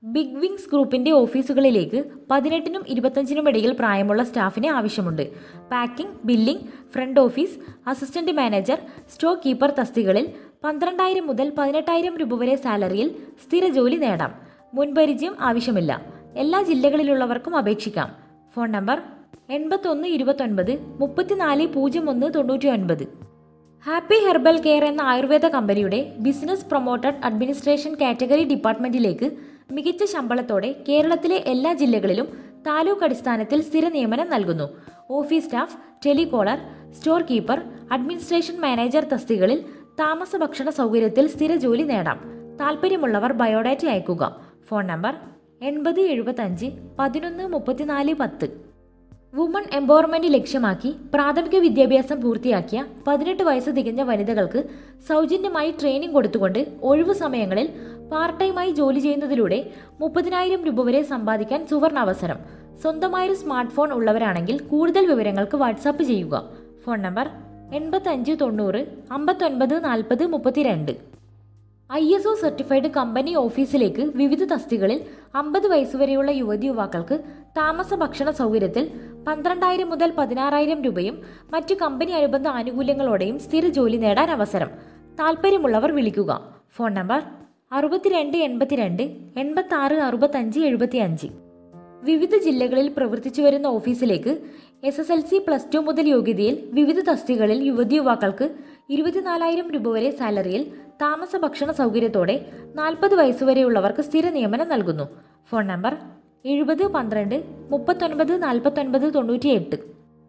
big wings ഗ്രൂപ്പിന്റെ ഓഫീസുകളിലേക്ക് പതിനെട്ടിനും ഇരുപത്തഞ്ചിനും ഇടയിൽ പ്രായമുള്ള സ്റ്റാഫിനെ ആവശ്യമുണ്ട് packing billing front office assistant manager store keeper തസ്തികളിൽ പന്ത്രണ്ടായിരം മുതൽ പതിനെട്ടായിരം രൂപ വരെ സാലറിയിൽ സ്ഥിര ജോലി നേടാം മുൻപരിചയം ആവശ്യമില്ല എല്ലാ ജില്ലകളിലുള്ളവർക്കും അപേക്ഷിക്കാം ഫോൺ നമ്പർ എൺപത്തൊന്ന് ഇരുപത്തൊൻപത് മുപ്പത്തിനാല് പൂജ്യം ഒന്ന് തൊണ്ണൂറ്റി ഒൻപത് ഹാപ്പി ഹെർബൽ കെയർ എന്ന ആയുർവേദ കമ്പനിയുടെ ബിസിനസ് പ്രൊമോട്ടഡ് അഡ്മിനിസ്ട്രേഷൻ കാറ്റഗറി ഡിപ്പാർട്ട്മെന്റിലേക്ക് മികച്ച ശമ്പളത്തോടെ കേരളത്തിലെ എല്ലാ ജില്ലകളിലും താലൂക്ക് അടിസ്ഥാനത്തിൽ സ്ഥിര നിയമനം നൽകുന്നു office staff telecaller store keeper administration manager തസ്തികളിൽ താമസ ഭക്ഷണ സൗകര്യത്തിൽ സ്ഥിര ജോലി നേടാം താല്പര്യമുള്ളവർ ബയോഡാറ്റ അയക്കുക ഫോൺ നമ്പർ എൺപത് എഴുപത്തഞ്ച് പതിനൊന്ന് മുപ്പത്തിനാല് പത്ത് വുമൺ എംപവർമെന്റ് ലക്ഷ്യമാക്കി പ്രാഥമിക വിദ്യാഭ്യാസം പൂർത്തിയാക്കിയ പതിനെട്ട് വയസ്സ് തികഞ്ഞ വനിതകൾക്ക് സൗജന്യമായി ട്രെയിനിംഗ് കൊടുത്തുകൊണ്ട് ഒഴിവു സമയങ്ങളിൽ പാർട്ട് ടൈമായി ജോലി ചെയ്യുന്നതിലൂടെ മുപ്പതിനായിരം രൂപ വരെ സമ്പാദിക്കാൻ സുവർണ അവസരം സ്വന്തമായൊരു സ്മാർട്ട് ഫോൺ ഉള്ളവരാണെങ്കിൽ കൂടുതൽ വിവരങ്ങൾക്ക് വാട്സാപ്പ് ചെയ്യുക ഫോൺ നമ്പർ എൺപത്തഞ്ച് തൊണ്ണൂറ് അമ്പത്തൊൻപത് നാൽപ്പത് മുപ്പത്തിരണ്ട് I S O certified company ഓഫീസിലേക്ക് വിവിധ തസ്തികളിൽ അമ്പത് വയസ്സുവരെയുള്ള യുവതി യുവാക്കൾക്ക് താമസ ഭക്ഷണ സൗകര്യത്തിൽ പന്ത്രണ്ടായിരം മുതൽ പതിനാറായിരം രൂപയും മറ്റു കമ്പനി അനുബന്ധ ആനുകൂല്യങ്ങളോടെയും സ്ഥിര ജോലി നേടാൻ അവസരം താല്പര്യമുള്ളവർ വിളിക്കുക ഫോൺ നമ്പർ അറുപത്തിരണ്ട് എൺപത്തിരണ്ട് എൺപത്തി ആറ് അറുപത്തഞ്ച് എഴുപത്തിയഞ്ച് വിവിധ ജില്ലകളിൽ പ്രവർത്തിച്ചു വരുന്ന ഓഫീസിലേക്ക് S S L C plus two മുതൽ യോഗ്യതയിൽ വിവിധ തസ്തികളിൽ യുവതി യുവാക്കൾക്ക് ഇരുപത്തിനാലായിരം രൂപ വരെ സാലറിയിൽ താമസ ഭക്ഷണ സൗകര്യത്തോടെ നാൽപ്പത് വയസ്സുവരെയുള്ളവർക്ക് സ്ഥിര നിയമനം നൽകുന്നു ഫോൺ നമ്പർ എഴുപത് പന്ത്രണ്ട് മുപ്പത്തൊൻപത് നാൽപ്പത്തൊൻപത് തൊണ്ണൂറ്റിയെട്ട്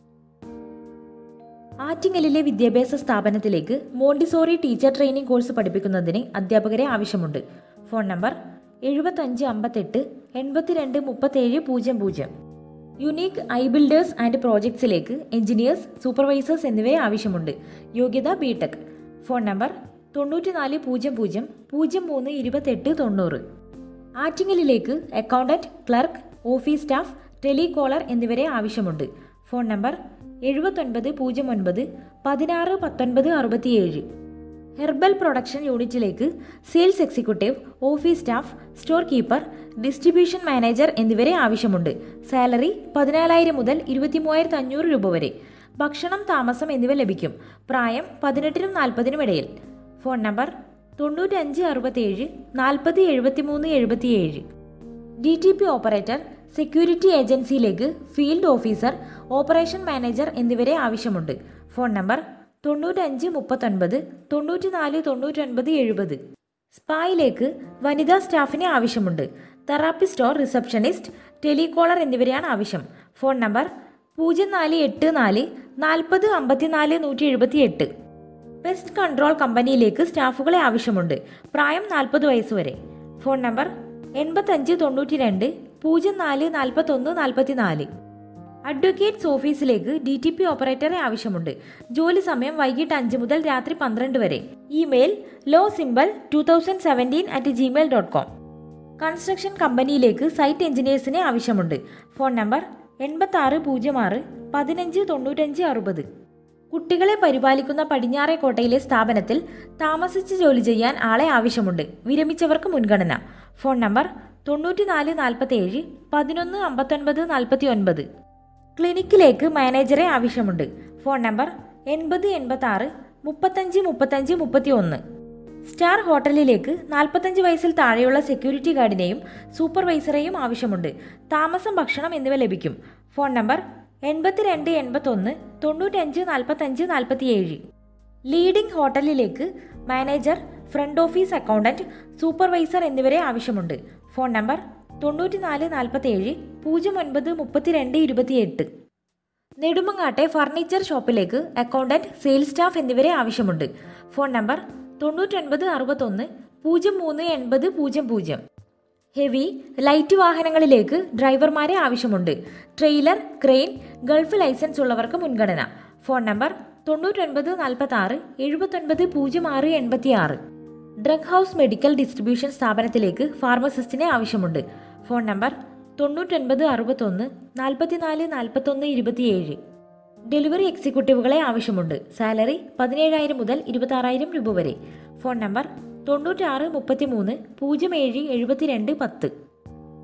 ആറ്റിങ്ങലിലെ വിദ്യാഭ്യാസ സ്ഥാപനത്തിലേക്ക് മോണ്ടിസോറി ടീച്ചർ ട്രെയിനിംഗ് കോഴ്സ് പഠിപ്പിക്കുന്നതിന് അധ്യാപകരെ ആവശ്യമുണ്ട് ഫോൺ നമ്പർ എഴുപത്തഞ്ച് അമ്പത്തെട്ട് എൺപത്തിരണ്ട് മുപ്പത്തേഴ് പൂജ്യം പൂജ്യം യുണീക്ക് ഐ ബിൽഡേഴ്സ് ആൻഡ് പ്രോജക്ട്സിലേക്ക് എഞ്ചിനീയേഴ്സ് സൂപ്പർവൈസേഴ്സ് എന്നിവരെ ആവശ്യമുണ്ട് യോഗ്യത ബി ടെക് ഫോൺ നമ്പർ തൊണ്ണൂറ്റിനാല് പൂജ്യം പൂജ്യം പൂജ്യം മൂന്ന് ഇരുപത്തെട്ട് തൊണ്ണൂറ് ആറ്റിങ്ങലിലേക്ക് accountant clerk office staff telecaller എന്നിവരെ ആവശ്യമുണ്ട് ഫോൺ നമ്പർ എഴുപത്തൊൻപത് പൂജ്യം ഒൻപത് പതിനാറ് പത്തൊൻപത് അറുപത്തിയേഴ് ഹെർബൽ പ്രൊഡക്ഷൻ യൂണിറ്റിലേക്ക് sales executive office staff store keeper distribution manager എന്നിവരെ ആവശ്യമുണ്ട് സാലറി പതിനാലായിരം മുതൽ ഇരുപത്തിമൂവായിരത്തി അഞ്ഞൂറ് രൂപ വരെ ഭക്ഷണം താമസം എന്നിവ ലഭിക്കും പ്രായം പതിനെട്ടിനും നാൽപ്പതിനും ഇടയിൽ ഫോൺ നമ്പർ തൊണ്ണൂറ്റഞ്ച് അറുപത്തേഴ് നാൽപ്പത് എഴുപത്തിമൂന്ന് എഴുപത്തിയേഴ് D T P operator security ഏജൻസിയിലേക്ക് ഫീൽഡ് ഓഫീസർ ഓപ്പറേഷൻ മാനേജർ എന്നിവരെ ആവശ്യമുണ്ട് ഫോൺ നമ്പർ തൊണ്ണൂറ്റഞ്ച് മുപ്പത്തൊൻപത് തൊണ്ണൂറ്റിനാല് തൊണ്ണൂറ്റൊൻപത് എഴുപത് സ്പായിലേക്ക് വനിതാ സ്റ്റാഫിനെ ആവശ്യമുണ്ട് തെറാപ്പിസ്റ്റ് ഓർ റിസപ്ഷനിസ്റ്റ് ടെലികോളർ എന്നിവരെയാണ് ആവശ്യം ഫോൺ നമ്പർ പൂജ്യം നാല് എട്ട് നാല് നാൽപ്പത് അമ്പത്തിനാല് നൂറ്റി എഴുപത്തി എട്ട് പെസ്റ്റ് കൺട്രോൾ കമ്പനിയിലേക്ക് സ്റ്റാഫുകളെ ആവശ്യമുണ്ട് പ്രായം നാൽപ്പത് വയസ്സ് വരെ ഫോൺ നമ്പർ എൺപത്തഞ്ച് തൊണ്ണൂറ്റി രണ്ട് പൂജ്യം നാല് നാൽപ്പത്തൊന്ന് നാൽപ്പത്തിനാല് അഡ്വക്കേറ്റ്സ് ഓഫീസിലേക്ക് ഡി ടി പി ഓപ്പറേറ്ററെ ആവശ്യമുണ്ട് ജോലി സമയം വൈകിട്ട് അഞ്ച് മുതൽ രാത്രി പന്ത്രണ്ട് വരെ email low symbol two thousand seventeen at Gmail dot com construction കമ്പനിയിലേക്ക് സൈറ്റ് എഞ്ചിനീയേഴ്സിനെ ആവശ്യമുണ്ട് ഫോൺ നമ്പർ എൺപത്തി ആറ് പൂജ്യം ആറ് പതിനഞ്ച് തൊണ്ണൂറ്റഞ്ച് അറുപത് കുട്ടികളെ പരിപാലിക്കുന്ന പടിഞ്ഞാറേക്കോട്ടയിലെ സ്ഥാപനത്തിൽ താമസിച്ച് ജോലി ചെയ്യാൻ ആളെ ആവശ്യമുണ്ട് വിരമിച്ചവർക്ക് മുൻഗണന ഫോൺ നമ്പർ തൊണ്ണൂറ്റിനാല് നാൽപ്പത്തേഴ് പതിനൊന്ന് അമ്പത്തൊൻപത് നാൽപ്പത്തി ഒൻപത് ക്ലിനിക്കിലേക്ക് മാനേജറെ ആവശ്യമുണ്ട് ഫോൺ നമ്പർ എൺപത് എൺപത്തി ആറ് മുപ്പത്തഞ്ച് മുപ്പത്തഞ്ച് മുപ്പത്തി ഒന്ന് സ്റ്റാർ ഹോട്ടലിലേക്ക് നാൽപ്പത്തഞ്ച് വയസ്സിൽ താഴെയുള്ള സെക്യൂരിറ്റി ഗാർഡിനെയും സൂപ്പർവൈസറെയും ആവശ്യമുണ്ട് താമസം ഭക്ഷണം എന്നിവ ലഭിക്കും ഫോൺ നമ്പർ എൺപത്തിരണ്ട് എൺപത്തൊന്ന് തൊണ്ണൂറ്റഞ്ച് നാൽപ്പത്തഞ്ച് നാൽപ്പത്തിയേഴ് ലീഡിംഗ് ഹോട്ടലിലേക്ക് manager front office accountant supervisor എന്നിവരെ ആവശ്യമുണ്ട് ഫോൺ നമ്പർ തൊണ്ണൂറ്റിനാല് നാൽപ്പത്തേഴ് പൂജ്യം ഒൻപത് മുപ്പത്തിരണ്ട് ഇരുപത്തിയെട്ട് നെടുമങ്ങാട്ടെ ഫർണിച്ചർ ഷോപ്പിലേക്ക് അക്കൗണ്ടന്റ് സെയിൽസ് സ്റ്റാഫ് എന്നിവരെ ആവശ്യമുണ്ട് ഫോൺ നമ്പർ തൊണ്ണൂറ്റൊൻപത് അറുപത്തൊന്ന് പൂജ്യം മൂന്ന് എൺപത് പൂജ്യം പൂജ്യം ഹെവി ലൈറ്റ് വാഹനങ്ങളിലേക്ക് ഡ്രൈവർമാരെ ആവശ്യമുണ്ട് ട്രെയിലർ ക്രെയിൻ ഗൾഫ് ലൈസൻസ് ഉള്ളവർക്ക് മുൻഗണന ഫോൺ നമ്പർ തൊണ്ണൂറ്റൊൻപത് നാൽപ്പത്തി ആറ് എഴുപത്തൊൻപത് പൂജ്യം ആറ് എൺപത്തി ആറ് ഡ്രഗ് ഹൗസ് മെഡിക്കൽ ഡിസ്ട്രിബ്യൂഷൻ സ്ഥാപനത്തിലേക്ക് ഫാർമസിസ്റ്റിനെ ആവശ്യമുണ്ട് ഫോൺ നമ്പർ തൊണ്ണൂറ്റൊൻപത് അറുപത്തൊന്ന് നാൽപ്പത്തിനാല് നാൽപ്പത്തൊന്ന് ഇരുപത്തിയേഴ് ഡെലിവറി എക്സിക്യൂട്ടീവുകളെ ആവശ്യമുണ്ട് സാലറി പതിനേഴായിരം മുതൽ ഇരുപത്താറായിരം രൂപ വരെ ഫോൺ നമ്പർ തൊണ്ണൂറ്റാറ് മുപ്പത്തിമൂന്ന് പൂജ്യം ഏഴ് എഴുപത്തിരണ്ട് പത്ത്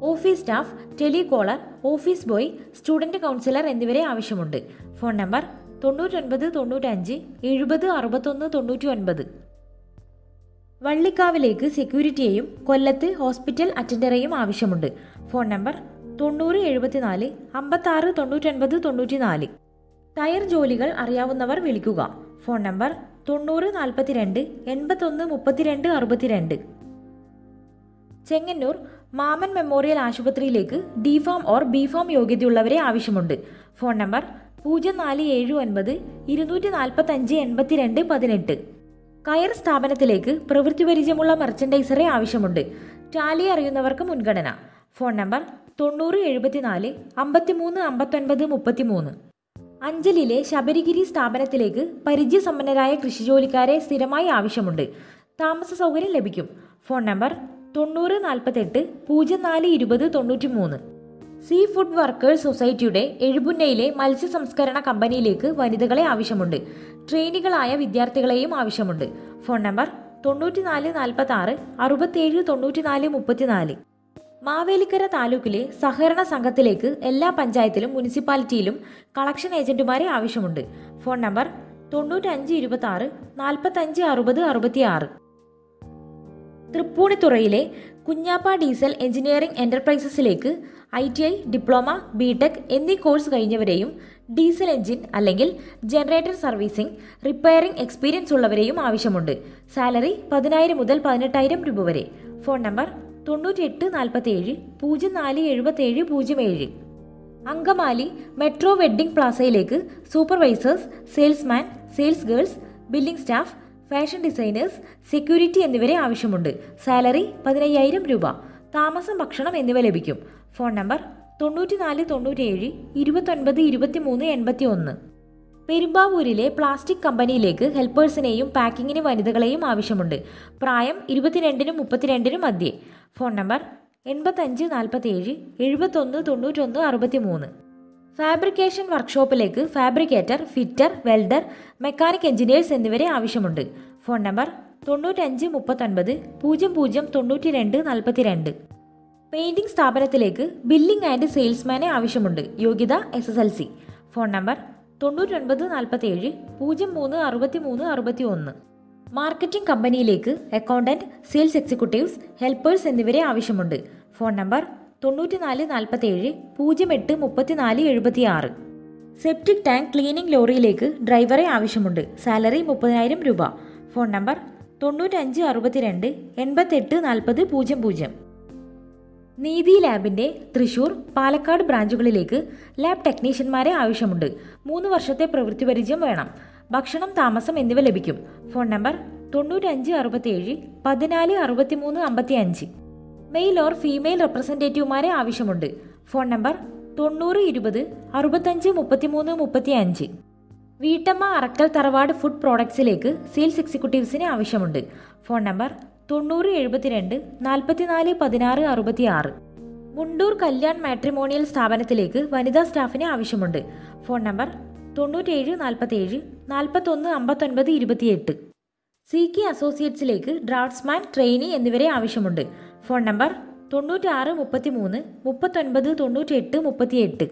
office staff telecaller office boy student counsellor എന്നിവരെ ആവശ്യമുണ്ട് ഫോൺ നമ്പർ തൊണ്ണൂറ്റൊൻപത് തൊണ്ണൂറ്റഞ്ച് എഴുപത് അറുപത്തൊന്ന് തൊണ്ണൂറ്റി ഒൻപത് വള്ളിക്കാവിലേക്ക് സെക്യൂരിറ്റിയെയും കൊല്ലത്ത് ഹോസ്പിറ്റൽ അറ്റൻഡറെയും ആവശ്യമുണ്ട് ഫോൺ നമ്പർ തൊണ്ണൂറ് എഴുപത്തിനാല് അമ്പത്താറ് തൊണ്ണൂറ്റൊൻപത് തൊണ്ണൂറ്റിനാല് ടയർ ജോലികൾ അറിയാവുന്നവർ വിളിക്കുക ഫോൺ നമ്പർ തൊണ്ണൂറ് നാൽപ്പത്തിരണ്ട് എൺപത്തൊന്ന് മുപ്പത്തിരണ്ട് അറുപത്തിരണ്ട് ചെങ്ങന്നൂർ മാമൻ മെമ്മോറിയൽ ആശുപത്രിയിലേക്ക് D pharm or B pharm യോഗ്യതയുള്ളവരെ ആവശ്യമുണ്ട് ഫോൺ നമ്പർ പൂജ്യം നാല് ഏഴ് ഒൻപത് ഇരുന്നൂറ്റി നാൽപ്പത്തഞ്ച് എൺപത്തിരണ്ട് പതിനെട്ട് കയർ സ്ഥാപനത്തിലേക്ക് പ്രവൃത്തി പരിചയമുള്ള മെർച്ചൻഡൈസറെ ആവശ്യമുണ്ട് ടാലി അറിയുന്നവർക്ക് മുൻഗണന ഫോൺ നമ്പർ തൊണ്ണൂറ് എഴുപത്തിനാല് അമ്പത്തിമൂന്ന് അമ്പത്തൊൻപത് മുപ്പത്തിമൂന്ന് അഞ്ചലിലെ ശബരിഗിരി സ്ഥാപനത്തിലേക്ക് പരിചയസമ്പന്നരായ കൃഷിജോലിക്കാരെ സ്ഥിരമായി ആവശ്യമുണ്ട് താമസ സൗകര്യം ലഭിക്കും ഫോൺ നമ്പർ തൊണ്ണൂറ് നാൽപ്പത്തെട്ട് പൂജ്യം നാല് ഇരുപത് തൊണ്ണൂറ്റി മൂന്ന് സീ ഫുഡ് വർക്കേഴ്സ് സൊസൈറ്റിയുടെ എഴുപുന്നയിലെ മത്സ്യ സംസ്കരണ കമ്പനിയിലേക്ക് വനിതകളെ ആവശ്യമുണ്ട് ട്രെയിനികളായ വിദ്യാർത്ഥികളെയും ആവശ്യമുണ്ട് ഫോൺ നമ്പർ തൊണ്ണൂറ്റിനാല് നാൽപ്പത്തി ആറ് അറുപത്തേഴ് തൊണ്ണൂറ്റിനാല് മുപ്പത്തിനാല് മാവേലിക്കര താലൂക്കിലെ സഹകരണ സംഘത്തിലേക്ക് എല്ലാ പഞ്ചായത്തിലും മുനിസിപ്പാലിറ്റിയിലും കളക്ഷൻ ഏജന്റുമാരെ ആവശ്യമുണ്ട് ഫോൺ നമ്പർ തൊണ്ണൂറ്റഞ്ച് ഇരുപത്തി ആറ് നാൽപ്പത്തഞ്ച് അറുപത് അറുപത്തിയാറ് തൃപ്പൂണിത്തുറയിലെ കുഞ്ഞാപ്പ ഡീസൽ എഞ്ചിനീയറിംഗ് എന്റർപ്രൈസസിലേക്ക് I T I diploma B tech എന്നീ കോഴ്സ് കഴിഞ്ഞവരെയും ഡീസൽ എഞ്ചിൻ അല്ലെങ്കിൽ ജനറേറ്റർ സർവീസിംഗ് റിപ്പയറിംഗ് എക്സ്പീരിയൻസ് ഉള്ളവരെയും ആവശ്യമുണ്ട് സാലറി പതിനായിരം മുതൽ പതിനെട്ടായിരം രൂപ വരെ ഫോൺ നമ്പർ തൊണ്ണൂറ്റിയെട്ട് നാൽപ്പത്തേഴ് പൂജ്യം നാല് എഴുപത്തേഴ് പൂജ്യം ഏഴ് അങ്കമാലി മെട്രോ വെഡ്ഡിംഗ് പ്ലാസയിലേക്ക് supervisors salesman sales girls billing staff fashion designers security എന്നിവരെ ആവശ്യമുണ്ട് സാലറി പതിനയ്യായിരം രൂപ താമസം ഭക്ഷണം എന്നിവ ലഭിക്കും ഫോൺ നമ്പർ തൊണ്ണൂറ്റിനാല് തൊണ്ണൂറ്റേഴ് ഇരുപത്തൊൻപത് ഇരുപത്തിമൂന്ന് എൺപത്തി ഒന്ന് പെരുമ്പാവൂരിലെ പ്ലാസ്റ്റിക് കമ്പനിയിലേക്ക് ഹെൽപ്പേഴ്സിനെയും പാക്കിങ്ങിന് വനിതകളെയും ആവശ്യമുണ്ട് പ്രായം ഇരുപത്തിരണ്ടിനും മുപ്പത്തിരണ്ടിനും മധ്യേ ഫോൺ നമ്പർ എൺപത്തഞ്ച് നാൽപ്പത്തേഴ് എഴുപത്തൊന്ന് തൊണ്ണൂറ്റൊന്ന് അറുപത്തിമൂന്ന് ഫാബ്രിക്കേഷൻ വർക്ക്ഷോപ്പിലേക്ക് fabricator fitter welder mechanic engineers എന്നിവരെ ആവശ്യമുണ്ട് ഫോൺ നമ്പർ തൊണ്ണൂറ്റഞ്ച് മുപ്പത്തൊൻപത് പൂജ്യം പൂജ്യം തൊണ്ണൂറ്റി രണ്ട് നാൽപ്പത്തിരണ്ട് പെയിന്റിംഗ് സ്ഥാപനത്തിലേക്ക് ബില്ലിംഗ് ആൻഡ് സെയിൽസ്മാനെ ആവശ്യമുണ്ട് യോഗ്യത S S L C phone number തൊണ്ണൂറ്റൊൻപത് നാൽപ്പത്തേഴ് പൂജ്യം മൂന്ന് അറുപത്തി മൂന്ന് അറുപത്തി ഒന്ന് മാർക്കറ്റിംഗ് കമ്പനിയിലേക്ക് അക്കൗണ്ടന്റ് സെയിൽസ് എക്സിക്യൂട്ടീവ്സ് ഹെൽപ്പേഴ്സ് എന്നിവരെ ആവശ്യമുണ്ട് ഫോൺ നമ്പർ തൊണ്ണൂറ്റിനാല് നാൽപ്പത്തേഴ് പൂജ്യം എട്ട് മുപ്പത്തിനാല് എഴുപത്തിയാറ് സെപ്റ്റിക് ടാങ്ക് ക്ലീനിംഗ് ലോറിയിലേക്ക് ഡ്രൈവറെ ആവശ്യമുണ്ട് സാലറി മുപ്പതിനായിരം രൂപ ഫോൺ നമ്പർ തൊണ്ണൂറ്റഞ്ച് അറുപത്തിരണ്ട് എൺപത്തെട്ട് നാൽപ്പത് പൂജ്യം പൂജ്യം നീതി ലാബിന്റെ തൃശൂർ പാലക്കാട് ബ്രാഞ്ചുകളിലേക്ക് ലാബ് ടെക്നീഷ്യന്മാരെ ആവശ്യമുണ്ട് മൂന്ന് വർഷത്തെ പ്രവൃത്തി പരിചയം വേണം ഭക്ഷണം താമസം എന്നിവ ലഭിക്കും ഫോൺ നമ്പർ തൊണ്ണൂറ്റഞ്ച് അറുപത്തിയേഴ് പതിനാല് അറുപത്തിമൂന്ന് അമ്പത്തി അഞ്ച് മെയിൽ ഓർ ഫീമെയിൽ റെപ്രസെൻറ്റേറ്റീവുമാരെ ആവശ്യമുണ്ട് ഫോൺ നമ്പർ തൊണ്ണൂറ് ഇരുപത് അറുപത്തഞ്ച് മുപ്പത്തിമൂന്ന് മുപ്പത്തി അഞ്ച് വീട്ടമ്മ അറക്കൽ തറവാട് ഫുഡ് പ്രോഡക്ട്സിലേക്ക് സെയിൽസ് എക്സിക്യൂട്ടീവ്സിനെ ആവശ്യമുണ്ട് ഫോൺ നമ്പർ തൊണ്ണൂറ് എഴുപത്തിരണ്ട് നാൽപ്പത്തിനാല് പതിനാറ് അറുപത്തിയാറ് മുണ്ടൂർ കല്യാൺ മാട്രിമോണിയൽ സ്ഥാപനത്തിലേക്ക് വനിതാ സ്റ്റാഫിനെ ആവശ്യമുണ്ട് ഫോൺ നമ്പർ തൊണ്ണൂറ്റേഴ് നാൽപ്പത്തേഴ് നാൽപ്പത്തൊന്ന് അമ്പത്തൊൻപത് ഇരുപത്തിയെട്ട് സി കെ അസോസിയേറ്റ്സിലേക്ക് ഡ്രാഫ്റ്റ്സ്മാൻ ട്രെയിനി എന്നിവരെ ആവശ്യമുണ്ട് ഫോൺ നമ്പർ തൊണ്ണൂറ്റാറ് മുപ്പത്തിമൂന്ന് മുപ്പത്തൊൻപത് തൊണ്ണൂറ്റിയെട്ട് മുപ്പത്തിയെട്ട്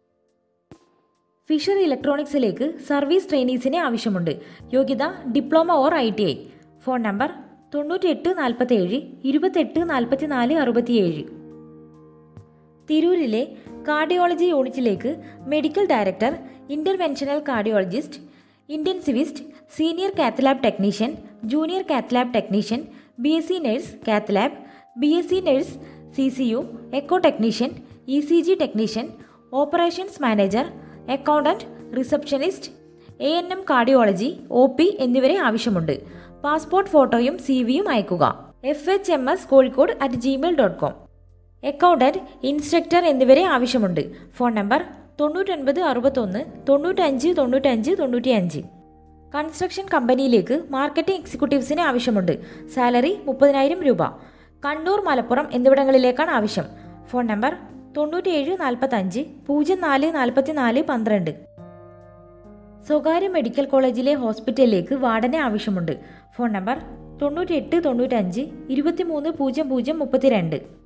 ഫിഷർ ഇലക്ട്രോണിക്സിലേക്ക് സർവീസ് ട്രെയിനീസിനെ ആവശ്യമുണ്ട് യോഗ്യത diploma or I T I phone number തൊണ്ണൂറ്റിയെട്ട് നാൽപ്പത്തേഴ് ഇരുപത്തെട്ട് നാൽപ്പത്തിനാല് അറുപത്തിയേഴ് തിരൂരിലെ കാർഡിയോളജി യൂണിറ്റിലേക്ക് medical director interventional cardiologist intensivist senior cath lab technician junior cath lab technician B S C nurse cath lab B S C nurse C C U echo technician E C G technician operations manager accountant receptionist A N M cardiology O P എന്നിവരെ ആവശ്യമുണ്ട് passport ഫോട്ടോയും C വിയും അയക്കുക F H M S Kozhikode at Gmail dot com accountant instructor എന്നിവരെ ആവശ്യമുണ്ട് phone number തൊണ്ണൂറ്റൊൻപത് അറുപത്തൊന്ന് തൊണ്ണൂറ്റഞ്ച് തൊണ്ണൂറ്റഞ്ച് തൊണ്ണൂറ്റിയഞ്ച് കൺസ്ട്രക്ഷൻ കമ്പനിയിലേക്ക് മാർക്കറ്റിംഗ് എക്സിക്യൂട്ടീവ്സിന് ആവശ്യമുണ്ട് സാലറി മുപ്പതിനായിരം രൂപ കണ്ണൂർ മലപ്പുറം എന്നിവിടങ്ങളിലേക്കാണ് ആവശ്യം ഫോൺ നമ്പർ തൊണ്ണൂറ്റിയേഴ് നാൽപ്പത്തഞ്ച് പൂജ്യം നാല് നാൽപ്പത്തിനാല് പന്ത്രണ്ട് സ്വകാര്യ മെഡിക്കൽ കോളേജിലെ ഹോസ്പിറ്റലിലേക്ക് വാർഡനെ ആവശ്യമുണ്ട് ഫോൺ നമ്പർ തൊണ്ണൂറ്റിയെട്ട് തൊണ്ണൂറ്റഞ്ച് ഇരുപത്തിമൂന്ന് പൂജ്യം പൂജ്യം മുപ്പത്തിരണ്ട്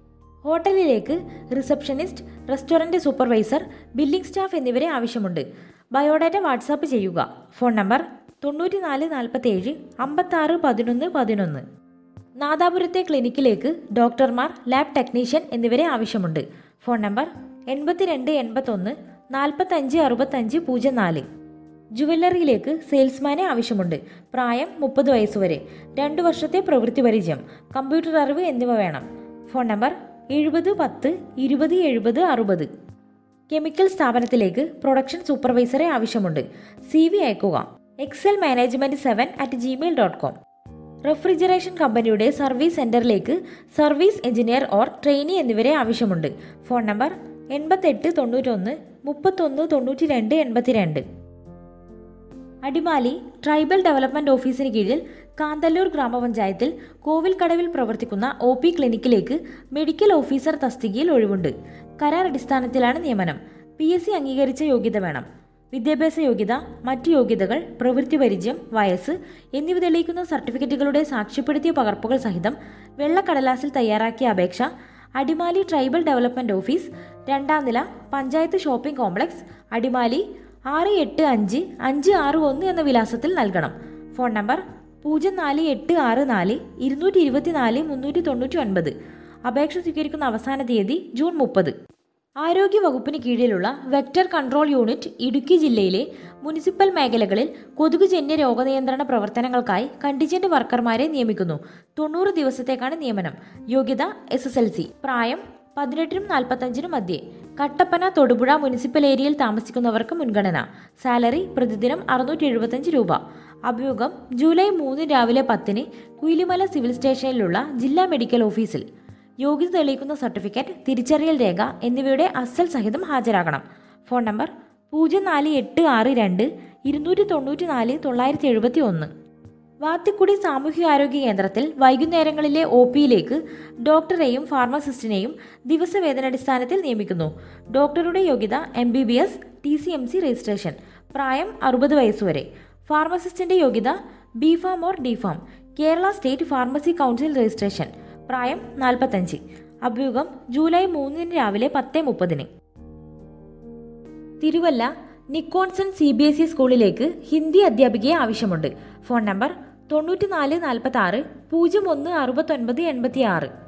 ഹോട്ടലിലേക്ക് receptionist restaurant supervisor billing staff എന്നിവരെ ആവശ്യമുണ്ട് ബയോഡാറ്റ വാട്സാപ്പ് ചെയ്യുക ഫോൺ നമ്പർ തൊണ്ണൂറ്റി നാല് നാൽപ്പത്തേഴ് അമ്പത്താറ് പതിനൊന്ന് പതിനൊന്ന് നാദാപുരത്തെ ക്ലിനിക്കിലേക്ക് ഡോക്ടർമാർ ലാബ് ടെക്നീഷ്യൻ എന്നിവരെ ആവശ്യമുണ്ട് ഫോൺ നമ്പർ എൺപത്തിരണ്ട് എൺപത്തൊന്ന് നാൽപ്പത്തഞ്ച് അറുപത്തഞ്ച് പൂജ്യം നാല് ജുവല്ലറിയിലേക്ക് സെയിൽസ്മാനെ ആവശ്യമുണ്ട് പ്രായം മുപ്പത് വയസ്സുവരെ രണ്ടു വർഷത്തെ പ്രവൃത്തി പരിചയം കമ്പ്യൂട്ടർ അറിവ് എന്നിവ വേണം ഫോൺ നമ്പർ എഴുപത് പത്ത് ഇരുപത് എഴുപത് അറുപത് കെമിക്കൽ സ്ഥാപനത്തിലേക്ക് പ്രൊഡക്ഷൻ സൂപ്പർവൈസറെ ആവശ്യമുണ്ട് സി വി അയക്കുക excel management seven at Gmail dot com refrigeration കമ്പനിയുടെ സർവീസ് സെന്ററിലേക്ക് സർവീസ് എഞ്ചിനീയർ ഓർ ട്രെയിനി എന്നിവരെ ആവശ്യമുണ്ട് ഫോൺ നമ്പർ എൺപത്തെട്ട് തൊണ്ണൂറ്റൊന്ന് മുപ്പത്തൊന്ന് തൊണ്ണൂറ്റി രണ്ട് എൺപത്തിരണ്ട് അടിമാലി ട്രൈബൽ ഡെവലപ്മെന്റ് ഓഫീസിന് കീഴിൽ കാന്തല്ലൂർ ഗ്രാമപഞ്ചായത്തിൽ കോവിൽക്കടവിൽ പ്രവർത്തിക്കുന്ന ഒ പി ക്ലിനിക്കിലേക്ക് മെഡിക്കൽ ഓഫീസർ തസ്തികയിൽ ഒഴിവുണ്ട് കരാർ അടിസ്ഥാനത്തിലാണ് നിയമനം പി എസ് സി അംഗീകരിച്ച യോഗ്യത വേണം വിദ്യാഭ്യാസ യോഗ്യത മറ്റ് യോഗ്യതകൾ പ്രവൃത്തി പരിചയം വയസ്സ് എന്നിവ തെളിയിക്കുന്ന സർട്ടിഫിക്കറ്റുകളുടെ സാക്ഷ്യപ്പെടുത്തിയ പകർപ്പുകൾ സഹിതം വെള്ളക്കടലാസിൽ തയ്യാറാക്കിയ അപേക്ഷ അടിമാലി ട്രൈബൽ ഡെവലപ്മെന്റ് ഓഫീസ് രണ്ടാം നില പഞ്ചായത്ത് ഷോപ്പിംഗ് കോംപ്ലക്സ് അടിമാലി ആറ് എട്ട് അഞ്ച് അഞ്ച് ആറ് ഒന്ന് എന്ന വിലാസത്തിൽ നൽകണം ഫോൺ നമ്പർ പൂജ്യം നാല് എട്ട് ആറ് നാല് ഇരുന്നൂറ്റി ഇരുപത്തിനാല് മുന്നൂറ്റി തൊണ്ണൂറ്റി ഒൻപത് അപേക്ഷ സ്വീകരിക്കുന്ന അവസാന തീയതി ജൂൺ മുപ്പത് ആരോഗ്യ വകുപ്പിന് കീഴിലുള്ള വെക്ടർ കൺട്രോൾ യൂണിറ്റ് ഇടുക്കി ജില്ലയിലെ മുനിസിപ്പൽ മേഖലകളിൽ കൊതുകുജന്യ രോഗനിയന്ത്രണ പ്രവർത്തനങ്ങൾക്കായി കണ്ടിജന്റ് വർക്കർമാരെ നിയമിക്കുന്നു തൊണ്ണൂറ് ദിവസത്തേക്കാണ് നിയമനം യോഗ്യത എസ് എസ് എൽ സി പ്രായം പതിനെട്ടിനും നാൽപ്പത്തഞ്ചിനും മധ്യേ കട്ടപ്പന തൊടുപുഴ മുനിസിപ്പൽ ഏരിയയിൽ താമസിക്കുന്നവർക്ക് മുൻഗണന സാലറി പ്രതിദിനം അറുന്നൂറ്റി എഴുപത്തഞ്ച് രൂപ അഭിമുഖം ജൂലൈ മൂന്ന് രാവിലെ പത്തിന് കുയിലിമല സിവിൽ സ്റ്റേഷനിലുള്ള ജില്ലാ മെഡിക്കൽ ഓഫീസിൽ യോഗ്യത തെളിയിക്കുന്ന സർട്ടിഫിക്കറ്റ് തിരിച്ചറിയൽ രേഖ എന്നിവയുടെ അസൽ സഹിതം ഹാജരാകണം ഫോൺ നമ്പർ പൂജ്യം നാല് എട്ട് ആറ് രണ്ട് ഇരുന്നൂറ്റി തൊണ്ണൂറ്റി നാല് തൊള്ളായിരത്തി എഴുപത്തി ഒന്ന് വാത്തിക്കുടി സാമൂഹികാരോഗ്യ കേന്ദ്രത്തിൽ വൈകുന്നേരങ്ങളിലെ ഒ പിയിലേക്ക് ഡോക്ടറെയും ഫാർമസിസ്റ്റിനെയും ദിവസവേതനടിസ്ഥാനത്തിൽ നിയമിക്കുന്നു ഡോക്ടറുടെ യോഗ്യത M B B S T C M C registration പ്രായം അറുപത് വയസ്സുവരെ ഫാർമസിസ്റ്റിന്റെ യോഗ്യത B pharm or D pharm Kerala state pharmacy council registration പ്രായം നാൽപ്പത്തഞ്ച് അഭ്യൂഹം ജൂലൈ മൂന്നിന് രാവിലെ പത്ത് മുപ്പതിന് Thiruvalla Nicholson C B S E സ്കൂളിലേക്ക് ഹിന്ദി അധ്യാപികയെ ആവശ്യമുണ്ട് ഫോൺ നമ്പർ തൊണ്ണൂറ്റി നാല് നാൽപ്പത്തി ആറ് പൂജ്യം ഒന്ന് അറുപത്തൊൻപത് എൺപത്തി ആറ്